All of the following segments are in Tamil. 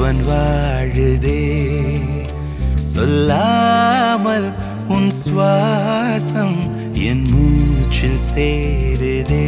ஜீவன் வாழுதே சொல்லாமல் உன் சுவாசம் என் மூச்சில் சேருதே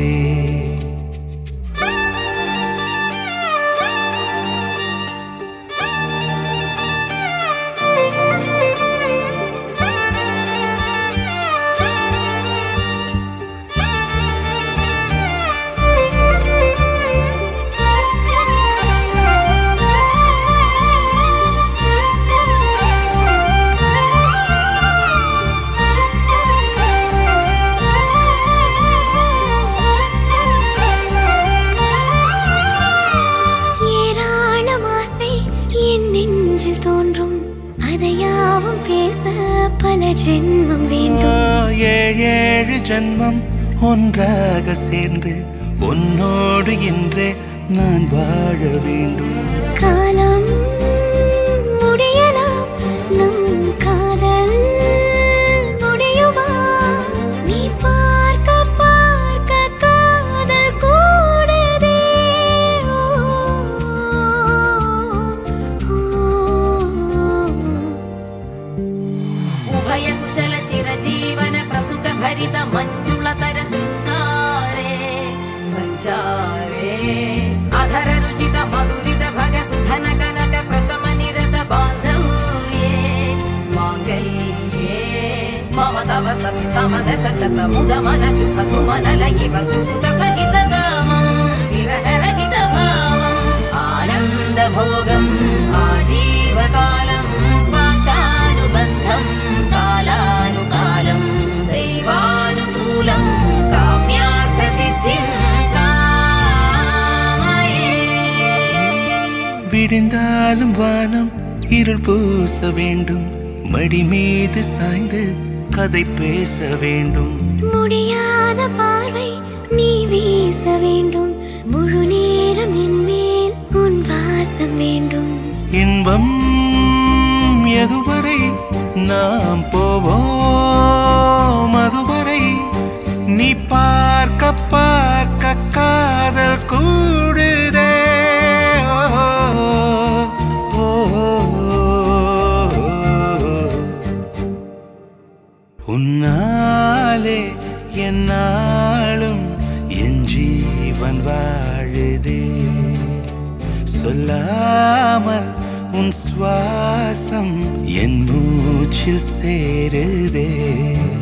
ஏராளம் ஆசை என் நெஞ்சில் தோன்றும் அதையாவும் பேச பல ஜென்மம் வேண்டும் ஏழேழு ஜன்மம் ஒன்றாக சேர்ந்து உன்னோடு இன்றே நான் வாழ வேண்டும் காலம் முடியலாம் நம் காதல் முடியுமா நீ பார்க்க பார்க்க காதல் கூடுதே उभय कुशल चिरजीवन प्रसुख भरित मञ्जुलतर शृङ्गारे सञ्चारे अधर रुचित मधुरित भग सुधन कनक प्रशम निरत बान्धव्ये माङ्गल्ये मम तव सति समदश शत मुद मन शुभ सुमन लयिव सुसुत सहित कामम् विरहरहित भावम् आनन्द भोगम् आजीवकालम् पाशानुबन्धं कालानुकालं दैवानुकूलं काम्यार्थसिद्धिं कामये விடிந்தாலும் வானம் இருள் பூச வேண்டும் மடி மீது சாய்ந்து கதை பேச வேண்டும் முடியாத பார்வை நீ வீச வேண்டும் முழு நேரம் என் மேல் உன் வாசம் வேண்டும் இன்பம் எதுவரை நாம் போவோம் அதுவரை நீ பார்க்க பார்க்க காதல் கூடுதே ஓ, ஓ, ஓ. உன்னாலே என்னாலும் என் ஜீவன் வாழுதே சொல்லாமல் உன் சுவாசம் என் மூச்சில் சேருதே